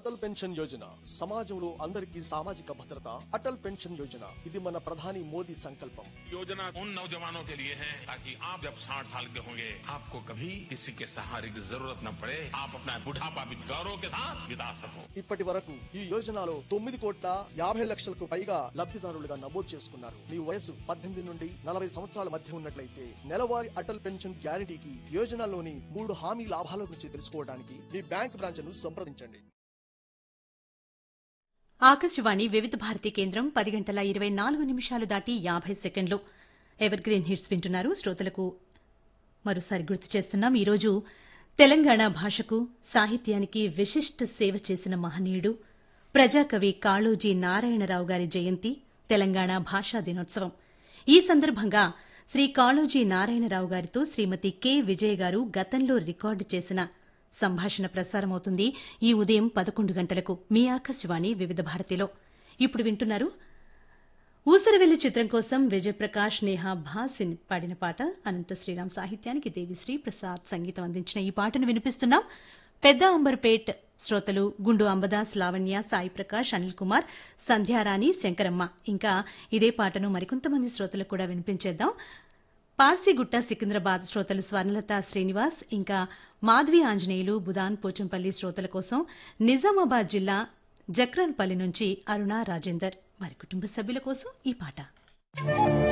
Atal pension Yojana సమాజంలో అందరికీ సామాజిక భద్రత అటల్ పెన్షన్ యోజన ఇది మన ప్రధాని మోదీ సంకల్పం योजना उन नौजवानों के लिए है ताकि आप जब साठ साल के होंगे आपको कभी किसी के सहारे की जरूरत न पड़े आप अपना बुढ़ापा भी गौरव के साथ बिता सको ఇప్పటి వరకు ఈ యోజనలో తొమ్మిది కోట్ల యాభై లక్షలకు పైగా లబ్ధిదారులుగా నమోదు చేసుకున్నారు మీ వయసు పద్దెనిమిది నుండి నలభై సంవత్సరాల మధ్య ఉన్నట్లయితే నెలవారీ అటల్ పెన్షన్ గ్యారంటీకి యోజనలోని మూడు హామీ లాభాల గురించి తెలుసుకోవడానికి మీ బ్యాంక్ బ్రాంచ్ ను సంప్రదించండి ఆకాశవాణి వివిధ భారతి కేంద్రం పది గంటల ఇరవై నాలుగు నిమిషాలు దాటి యాభై సెకండ్లు ఎవర్ గ్రీన్ హిట్స్ వింటున్నారు శ్రోతలకు మరోసారి గుర్తు చేస్తున్నాం ఈరోజు తెలంగాణ భాషకు సాహిత్యానికి విశిష్ట సేవ చేసిన మహనీయుడు ప్రజాకవి కాళోజీ నారాయణరావు గారి జయంతి తెలంగాణ భాషా దినోత్సవం ఈ సందర్భంగా శ్రీ కాళోజీ నారాయణరావు గారితో శ్రీమతి కె విజయ్ గారు గతంలో రికార్డు చేసిన సంభాషణ ప్రసారమవుతుంది ఈ ఉదయం పదకొండు గంటలకు మీ ఆకాశవాణి వివిధ భారతిలో ఇప్పుడు వింటున్నారు ఊసరవెల్లి చిత్రం కోసం విజయప్రకాష్ నేహా భాసిన్ పాడిన పాట అనంత శ్రీరామ్ సాహిత్యానికి దేవిశ్రీ ప్రసాద్ సంగీతం అందించిన ఈ పాటను వినిపిస్తున్నాం పెద్ద అంబర్పేట్ శ్రోతలు గుండు అంబదాస్ లావణ్య సాయి ప్రకాష్ అనిల్ కుమార్ సంధ్యారాణి శంకరమ్మ ఇంకా ఇదే పాటను మరికొంతమంది శ్రోతలకు కూడా వినిపించేద్దాం పార్సిగుట్ట సికింద్రాబాద్ శ్రోతలు స్వర్ణలత శ్రీనివాస్ ఇంకా మాధవి ఆంజనేయులు బుదాన్ పోచంపల్లి శ్రోతల కోసం నిజామాబాద్ జిల్లా జక్రాన్పల్లి నుంచి అరుణ రాజేందర్ వారి కుటుంబ సభ్యుల కోసం ఈ పాట